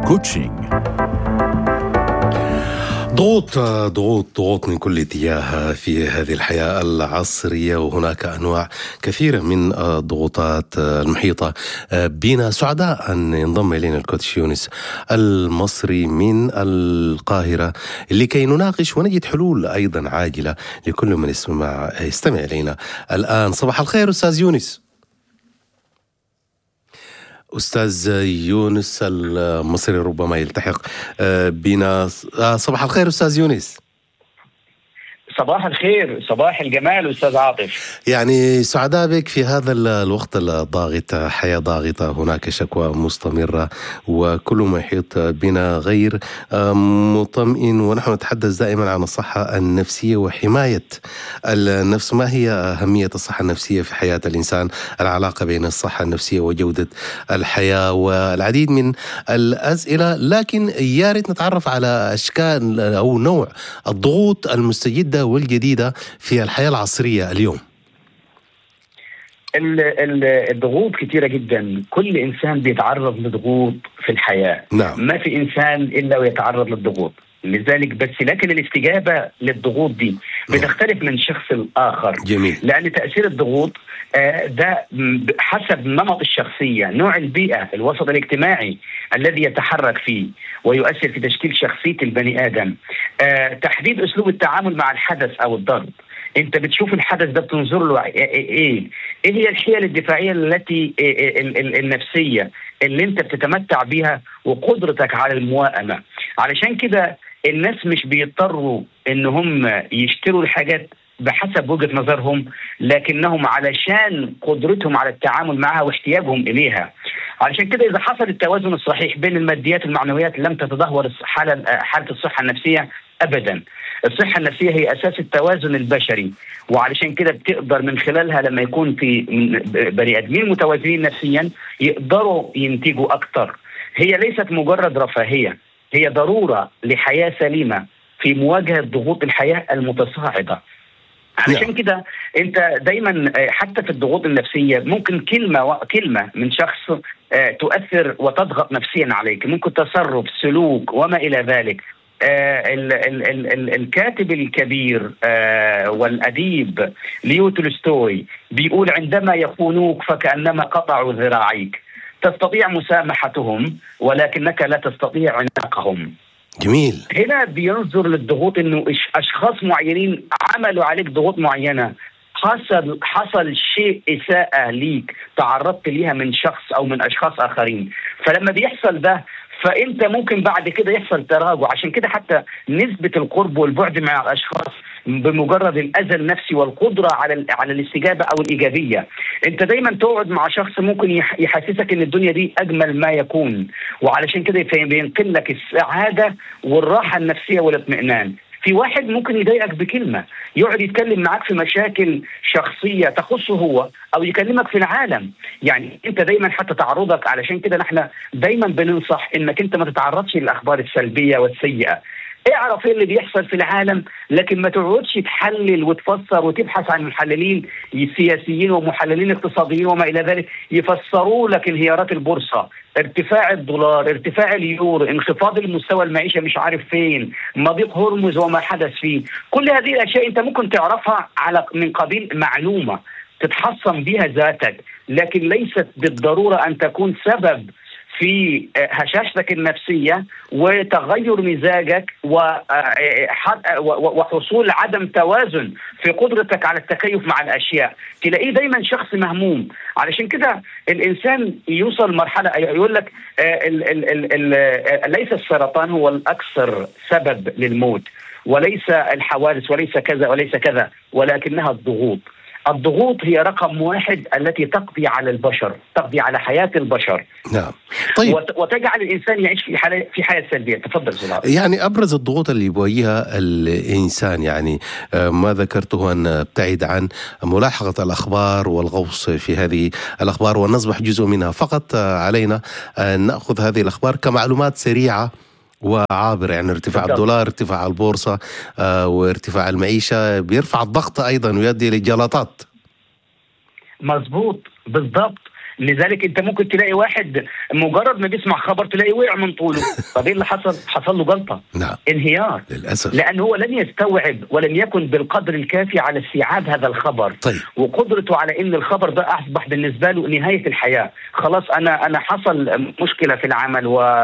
كوتشينج ضغوط ضغوط ضغوط من كل اتجاه في هذه الحياة العصرية وهناك أنواع كثيرة من الضغوطات المحيطة بنا سعداء أن ينضم إلينا الكوتش يونس المصري من القاهرة لكي نناقش ونجد حلول أيضا عاجلة لكل من يسمع يستمع إلينا الآن صباح الخير أستاذ يونس أستاذ يونس المصري ربما يلتحق بنا صباح الخير أستاذ يونس صباح الخير صباح الجمال استاذ عاطف يعني سعداء بك في هذا الوقت الضاغط حياه ضاغطه هناك شكوى مستمره وكل ما يحيط بنا غير مطمئن ونحن نتحدث دائما عن الصحه النفسيه وحمايه النفس ما هي اهميه الصحه النفسيه في حياه الانسان العلاقه بين الصحه النفسيه وجوده الحياه والعديد من الاسئله لكن يا ريت نتعرف على اشكال او نوع الضغوط المستجده والجديدة في الحياة العصرية اليوم الضغوط كثيرة جدا كل إنسان بيتعرض لضغوط في الحياة نعم. ما في إنسان إلا ويتعرض للضغوط لذلك بس لكن الاستجابة للضغوط دي بتختلف من شخص لآخر جميل. لأن تأثير الضغوط ده حسب نمط الشخصية نوع البيئة الوسط الاجتماعي الذي يتحرك فيه ويؤثر في تشكيل شخصية البني آدم تحديد أسلوب التعامل مع الحدث أو الضرب انت بتشوف الحدث ده بتنظر له ايه ايه هي الحيل الدفاعيه التي النفسيه اللي انت بتتمتع بيها وقدرتك على المواءمه علشان كده الناس مش بيضطروا ان هم يشتروا الحاجات بحسب وجهه نظرهم لكنهم علشان قدرتهم على التعامل معها واحتياجهم اليها علشان كده اذا حصل التوازن الصحيح بين الماديات والمعنويات لم تتدهور حاله حاله الصحه النفسيه ابدا الصحه النفسيه هي اساس التوازن البشري وعلشان كده بتقدر من خلالها لما يكون في بني ادمين متوازنين نفسيا يقدروا ينتجوا اكثر هي ليست مجرد رفاهيه هي ضروره لحياه سليمه في مواجهه ضغوط الحياه المتصاعده علشان كده انت دايما حتى في الضغوط النفسيه ممكن كلمه و... كلمه من شخص تؤثر وتضغط نفسيا عليك ممكن تصرف سلوك وما الى ذلك آه ال ال ال ال الكاتب الكبير آه والاديب ليو تولستوي بيقول عندما يخونوك فكانما قطعوا ذراعيك تستطيع مسامحتهم ولكنك لا تستطيع عناقهم جميل هنا بينظر للضغوط انه اشخاص معينين عملوا عليك ضغوط معينه حصل حصل شيء اساءه ليك تعرضت ليها من شخص او من اشخاص اخرين فلما بيحصل ده فانت ممكن بعد كده يحصل تراجع عشان كده حتى نسبه القرب والبعد مع الاشخاص بمجرد الاذى النفسي والقدره على على الاستجابه او الايجابيه انت دايما تقعد مع شخص ممكن يحسسك ان الدنيا دي اجمل ما يكون وعلشان كده بينقل لك السعاده والراحه النفسيه والاطمئنان في واحد ممكن يضايقك بكلمة يقعد يتكلم معاك في مشاكل شخصية تخصه هو أو يكلمك في العالم يعني أنت دايما حتى تعرضك علشان كده نحن دايما بننصح أنك أنت ما تتعرضش للأخبار السلبية والسيئة اعرف ايه اللي بيحصل في العالم لكن ما تقعدش تحلل وتفسر وتبحث عن محللين سياسيين ومحللين اقتصاديين وما الى ذلك يفسروا لك انهيارات البورصه ارتفاع الدولار ارتفاع اليورو انخفاض المستوى المعيشة مش عارف فين مضيق هرمز وما حدث فيه كل هذه الاشياء انت ممكن تعرفها على من قبيل معلومه تتحصن بها ذاتك لكن ليست بالضروره ان تكون سبب في هشاشتك النفسية وتغير مزاجك وحصول عدم توازن في قدرتك على التكيف مع الأشياء تلاقيه دايما شخص مهموم علشان كده الإنسان يوصل مرحلة يقول لك ال ال ال ليس السرطان هو الأكثر سبب للموت وليس الحوادث وليس كذا وليس كذا ولكنها الضغوط الضغوط هي رقم واحد التي تقضي على البشر تقضي على حياة البشر نعم طيب وتجعل الإنسان يعيش في حالة في حياة سلبية تفضل زلال. يعني أبرز الضغوط اللي يواجهها الإنسان يعني ما ذكرته أن ابتعد عن ملاحقة الأخبار والغوص في هذه الأخبار ونصبح جزء منها فقط علينا أن نأخذ هذه الأخبار كمعلومات سريعة وعابر يعني ارتفاع بالضبط. الدولار ارتفاع البورصة آه وارتفاع المعيشة بيرفع الضغط أيضا ويؤدي للجلطات مظبوط بالضبط لذلك انت ممكن تلاقي واحد مجرد ما بيسمع خبر تلاقي وقع من طوله طب ايه اللي حصل حصل له جلطه نعم انهيار للاسف لانه هو لم يستوعب ولم يكن بالقدر الكافي على استيعاب هذا الخبر طيب وقدرته على ان الخبر ده اصبح بالنسبه له نهايه الحياه خلاص انا انا حصل مشكله في العمل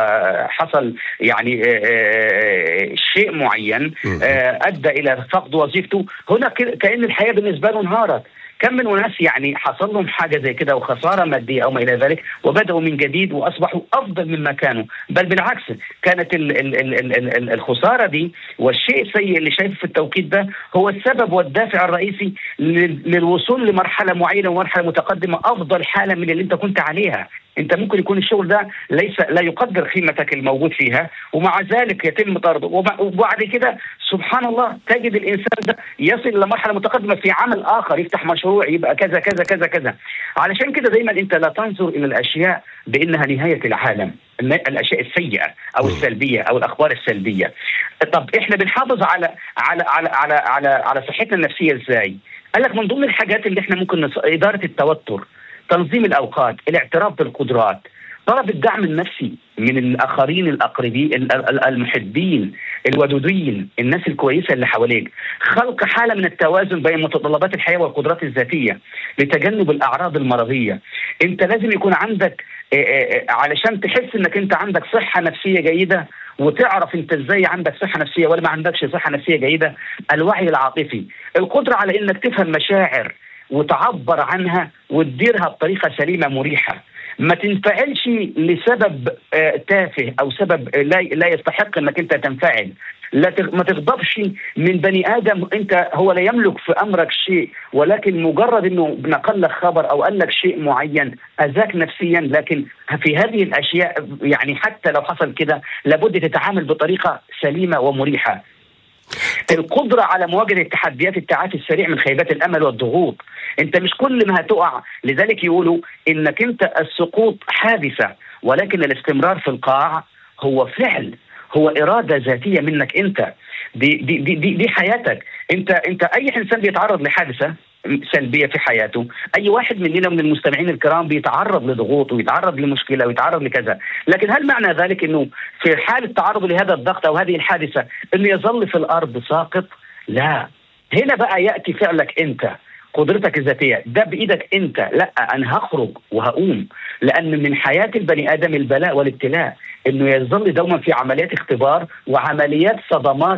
وحصل يعني آه، آه، شيء معين مم. آه، ادى الى فقد وظيفته هنا ك- كان الحياه بالنسبه له انهارت كم من ناس يعني حصل لهم حاجه زي كده وخساره ماديه او ما الى ذلك وبداوا من جديد واصبحوا افضل مما كانوا بل بالعكس كانت ال ال ال ال ال ال الخساره دي والشيء السيء اللي شايفه في التوقيت ده هو السبب والدافع الرئيسي لل- للوصول لمرحله معينه ومرحله متقدمه افضل حاله من اللي انت كنت عليها انت ممكن يكون الشغل ده ليس لا يقدر قيمتك الموجود فيها ومع ذلك يتم طرده وب- وبعد كده سبحان الله تجد الانسان ده يصل الى مرحله متقدمه في عمل اخر يفتح مشروع يبقى كذا كذا كذا كذا علشان كده دايما انت لا تنظر الى الاشياء بانها نهايه العالم الن- الاشياء السيئه او السلبيه او الاخبار السلبيه طب احنا بنحافظ على على على على على, على صحتنا النفسيه ازاي قال لك من ضمن الحاجات اللي احنا ممكن نص... اداره التوتر تنظيم الاوقات الاعتراف بالقدرات طلب الدعم النفسي من الاخرين الاقربين ال- ال- المحبين الودودين الناس الكويسه اللي حواليك خلق حاله من التوازن بين متطلبات الحياه والقدرات الذاتيه لتجنب الاعراض المرضيه انت لازم يكون عندك آه، آه، آه، علشان تحس انك انت عندك صحه نفسيه جيده وتعرف انت ازاي عندك صحه نفسيه ولا ما عندكش صحه نفسيه جيده الوعي العاطفي القدره على انك تفهم مشاعر وتعبر عنها وتديرها بطريقه سليمه مريحه ما تنفعلش لسبب آه، تافه او سبب آه، لا لا يستحق انك انت تنفعل لا تغ- ما تغضبش من بني ادم انت هو لا يملك في امرك شيء ولكن مجرد انه نقل لك خبر او قال لك شيء معين اذاك نفسيا لكن في هذه الاشياء يعني حتى لو حصل كده لابد تتعامل بطريقه سليمه ومريحه القدرة على مواجهة التحديات التعافي السريع من خيبات الأمل والضغوط أنت مش كل ما هتقع لذلك يقولوا إنك أنت السقوط حادثة ولكن الاستمرار في القاع هو فعل هو إرادة ذاتية منك أنت دي دي دي دي, دي حياتك أنت أنت أي إنسان بيتعرض لحادثة سلبيه في حياته، اي واحد مننا من المستمعين الكرام بيتعرض لضغوط ويتعرض لمشكله ويتعرض لكذا، لكن هل معنى ذلك انه في حاله تعرضه لهذا الضغط او هذه الحادثه انه يظل في الارض ساقط؟ لا، هنا بقى ياتي فعلك انت قدرتك الذاتيه ده بايدك انت لا انا هخرج وهقوم لان من حياه البني ادم البلاء والابتلاء انه يظل دوما في عمليات اختبار وعمليات صدمات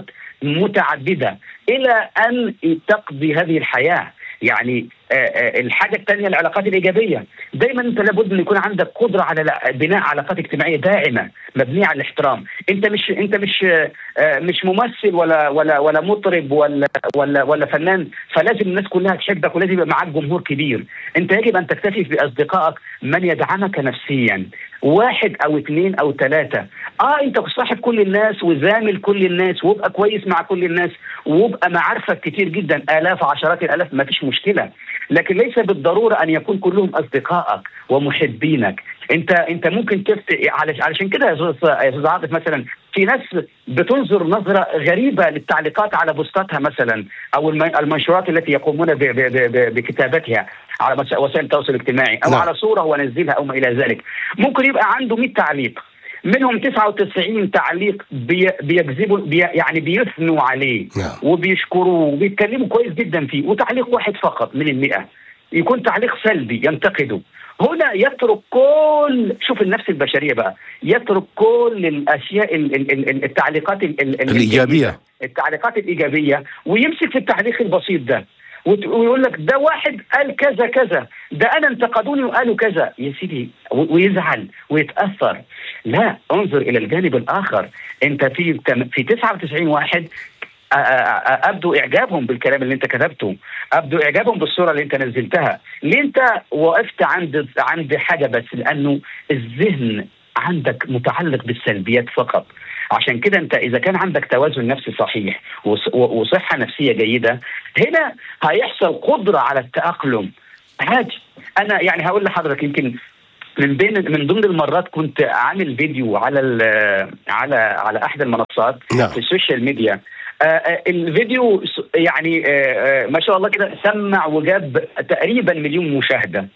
متعدده الى ان تقضي هذه الحياه يعني آه، آه، الحاجه الثانيه العلاقات الايجابيه دايما انت لابد ان يكون عندك قدره على لا- بناء علاقات اجتماعيه داعمه مبنيه على الاحترام انت مش انت مش آه، مش ممثل ولا ولا ولا مطرب ولا ولا ولا فنان فلازم الناس كلها تحبك ولازم يبقى معاك جمهور كبير انت يجب ان تكتفي باصدقائك من يدعمك نفسيا واحد او اثنين او ثلاثه اه انت صاحب كل الناس وزامل كل الناس وابقى كويس مع كل الناس وابقى معارفك كتير جدا الاف عشرات الالاف ما فيش مشكله لكن ليس بالضروره ان يكون كلهم اصدقائك ومحبينك انت انت ممكن تفت علش- علشان كده يا استاذ يا استاذ عاطف مثلا في ناس بتنظر نظره غريبه للتعليقات على بوستاتها مثلا او الم- المنشورات التي يقومون ب- ب- ب- بكتابتها على مس- وسائل التواصل الاجتماعي او نعم. على صوره هو نزلها او ما الى ذلك ممكن يبقى عنده 100 تعليق منهم 99 تعليق بي بيجذبوا بي يعني بيثنوا عليه نعم. وبيشكروه وبيتكلموا كويس جدا فيه وتعليق واحد فقط من المئة يكون تعليق سلبي ينتقده هنا يترك كل شوف النفس البشريه بقى يترك كل الاشياء ال- ال- ال- التعليقات ال- ال- ال- الإيجابية. التعليقات الايجابيه ويمسك في التعليق البسيط ده وت- ويقول لك ده واحد قال كذا كذا ده انا انتقدوني وقالوا كذا يا سيدي و- ويزعل ويتاثر لا انظر الى الجانب الاخر انت في تم- في 99 واحد أ- أ- أ- ابدوا اعجابهم بالكلام اللي انت كتبته ابدوا اعجابهم بالصوره اللي انت نزلتها ليه انت وقفت عند عند حاجه بس لانه الذهن عندك متعلق بالسلبيات فقط عشان كده انت اذا كان عندك توازن نفسي صحيح وص- و- وصحه نفسيه جيده هنا هيحصل قدره على التاقلم عادي انا يعني هقول لحضرتك يمكن من بين من ضمن المرات كنت عامل فيديو على ال- على على احد المنصات نعم. في السوشيال ميديا آه، آه، الفيديو س- يعني آه، آه، ما شاء الله كده سمع وجاب تقريبا مليون مشاهده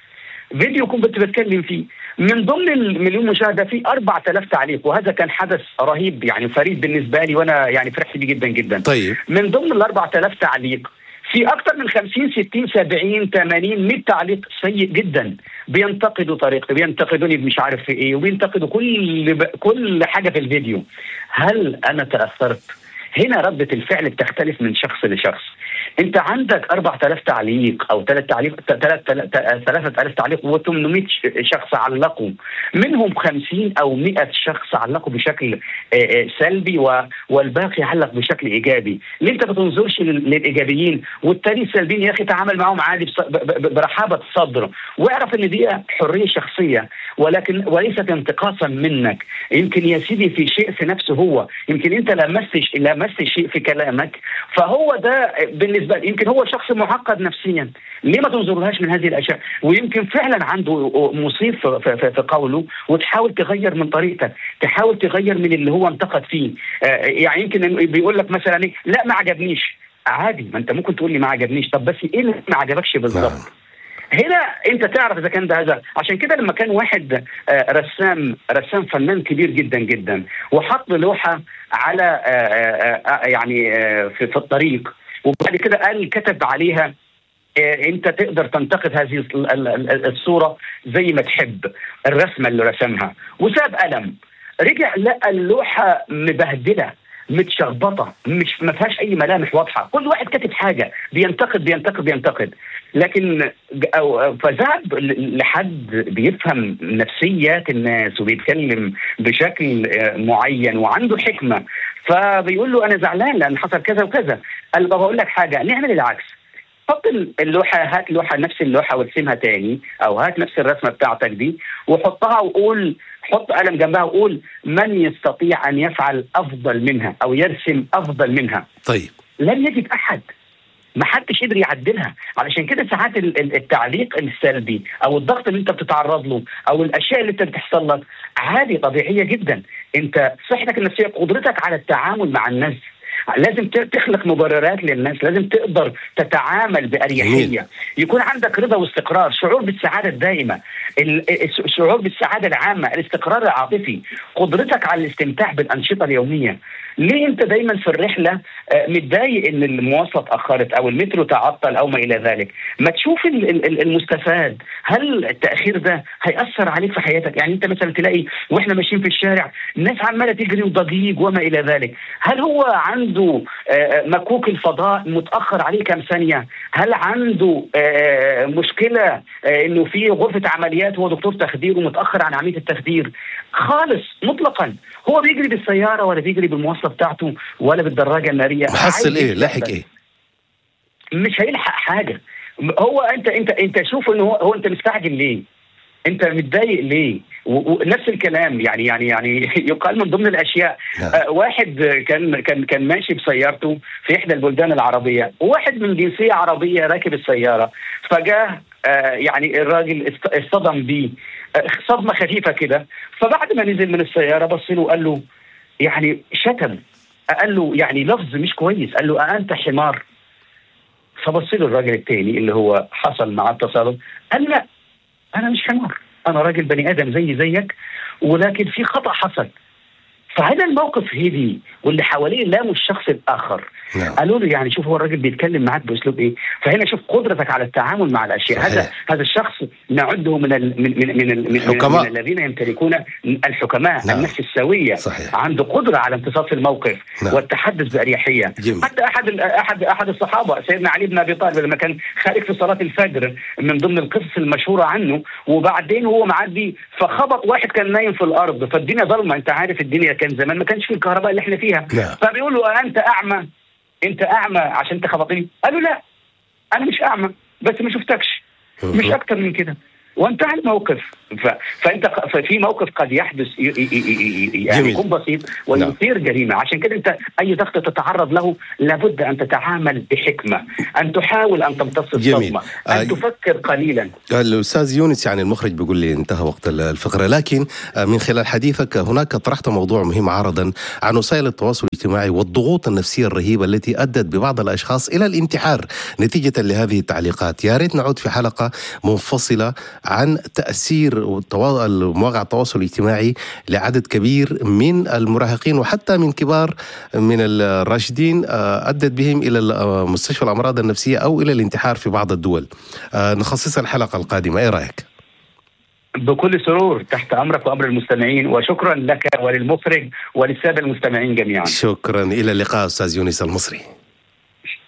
فيديو كنت بتكلم فيه من ضمن المليون مشاهده في 4000 تعليق وهذا كان حدث رهيب يعني فريد بالنسبه لي وانا يعني فرحت بيه جدا جدا طيب من ضمن ال 4000 تعليق في اكثر من 50 60 70 80 100 تعليق سيء جدا بينتقدوا طريقتي بينتقدوني مش عارف في ايه وبينتقدوا كل ب... كل حاجه في الفيديو هل انا تاثرت هنا ردة الفعل بتختلف من شخص لشخص انت عندك 4000 تعليق او 3 تعليق 3000 تعليق و800 شخص علقوا منهم 50 او 100 شخص علقوا بشكل سلبي والباقي علق بشكل ايجابي ليه انت ما تنظرش للايجابيين والتاني السلبيين يا اخي تعامل معهم عادي برحابه صدر واعرف ان دي حريه شخصيه ولكن وليست انتقاصا منك يمكن يا سيدي في شيء في نفسه هو يمكن انت لمست لمست شيء في كلامك فهو ده بالنسبه لي يمكن هو شخص معقد نفسيا ليه ما تنظرلهاش من هذه الاشياء ويمكن فعلا عنده مصيب في, في, في قوله وتحاول تغير من طريقتك تحاول تغير من اللي هو انتقد فيه آه يعني يمكن بيقول لك مثلا ايه لا ما عجبنيش عادي ما انت ممكن تقول لي ما عجبنيش طب بس ايه اللي ما عجبكش بالظبط هنا انت تعرف اذا كان ده هذا عشان كده لما كان واحد رسام رسام فنان كبير جدا جدا وحط لوحه على يعني في, في الطريق وبعد كده قال كتب عليها انت تقدر تنتقد هذه الصوره زي ما تحب الرسمه اللي رسمها وساب قلم رجع لقى اللوحه مبهدله متشخبطه مش ما فيهاش اي ملامح واضحه كل واحد كاتب حاجه بينتقد بينتقد بينتقد لكن فذهب لحد بيفهم نفسيات الناس وبيتكلم بشكل معين وعنده حكمه فبيقول له انا زعلان لان حصل كذا وكذا قال له بقول لك حاجه نعمل العكس حط اللوحه هات لوحه نفس اللوحه وارسمها تاني او هات نفس الرسمه بتاعتك دي وحطها وقول حط قلم جنبها وقول من يستطيع ان يفعل افضل منها او يرسم افضل منها طيب لن يجد احد ما حدش قدر يعدلها علشان كده ساعات التعليق السلبي او الضغط اللي انت بتتعرض له او الاشياء اللي انت بتحصل لك عادي طبيعيه جدا انت صحتك النفسيه قدرتك على التعامل مع الناس لازم تخلق مبررات للناس لازم تقدر تتعامل بأريحية يكون عندك رضا واستقرار شعور بالسعادة الدائمة الشعور بالسعادة العامة الاستقرار العاطفي قدرتك على الاستمتاع بالأنشطة اليومية ليه انت دايما في الرحله متضايق ان المواصله اتاخرت او المترو تعطل او ما الى ذلك ما تشوف المستفاد هل التاخير ده هياثر عليك في حياتك يعني انت مثلا تلاقي واحنا ماشيين في الشارع الناس عماله تجري وضجيج وما الى ذلك هل هو عنده مكوك الفضاء متاخر عليه كام ثانيه هل عنده مشكله انه في غرفه عمليات هو دكتور تخدير ومتاخر عن عمليه التخدير خالص مطلقا هو بيجري بالسياره ولا بيجري بالمواصله بتاعته ولا بالدراجه الناريه محصل ايه لاحق ايه مش هيلحق حاجه هو انت انت انت شوف انه هو, هو انت مستعجل ليه انت متضايق ليه ونفس الكلام يعني يعني يعني يقال من ضمن الاشياء آه واحد كان كان كان ماشي بسيارته في احدى البلدان العربيه وواحد من جنسيه عربيه راكب السياره فجاه آه يعني الراجل اصطدم بيه آه صدمه خفيفه كده فبعد ما نزل من السياره بص له وقال له يعني شتم قال له يعني لفظ مش كويس قال له أأنت حمار فبص له الراجل التاني اللي هو حصل معاه التصادم قال لا انا مش حمار انا راجل بني ادم زي زيك ولكن في خطا حصل فهذا الموقف هدي واللي حواليه لاموا الشخص الاخر نعم. قالوا له يعني شوف هو الراجل بيتكلم معاك باسلوب ايه فهنا شوف قدرتك على التعامل مع الاشياء صحيح. هذا هذا الشخص نعده من ال من من من, ال- من, الحكماء. من الذين يمتلكون الحكماء نعم. النفس السويه صحيح. عنده قدره على امتصاص الموقف نعم. والتحدث باريحيه جميل. حتى احد ال- احد احد الصحابه سيدنا علي بن ابي طالب لما كان خارج في صلاه الفجر من ضمن القصص المشهوره عنه وبعدين هو معدي فخبط واحد كان نايم في الارض فالدنيا ضلمه انت عارف الدنيا كان زمان ما كانش في الكهرباء اللي احنا فيها نعم. فبيقول له انت اعمى انت اعمى عشان انت خبطني قال له لا انا مش اعمى بس ما شفتكش مش مهم. اكتر من كده وانتهى الموقف ف... فانت ق- ففي موقف قد يحدث ي... ي... ي... ي... يعني جميل. يكون بسيط ويصير جريمه عشان كده انت اي ضغط تتعرض له لابد ان تتعامل بحكمه ان تحاول ان تمتص جميل. الصدمه آه، ان تفكر قليلا الأستاذ يونس يعني المخرج بيقول لي انتهى وقت الفقرة لكن آه، من خلال حديثك هناك طرحت موضوع مهم عرضا عن وسائل التواصل الاجتماعي والضغوط النفسية الرهيبة التي أدت ببعض الأشخاص إلى الانتحار نتيجة لهذه التعليقات يا ريت نعود في حلقة منفصلة عن تاثير مواقع التواصل الاجتماعي لعدد كبير من المراهقين وحتى من كبار من الراشدين ادت بهم الى مستشفى الامراض النفسيه او الى الانتحار في بعض الدول. نخصصها الحلقه القادمه، ايه رايك؟ بكل سرور تحت امرك وامر المستمعين وشكرا لك وللمخرج وللساده المستمعين جميعا. شكرا الى اللقاء استاذ يونس المصري.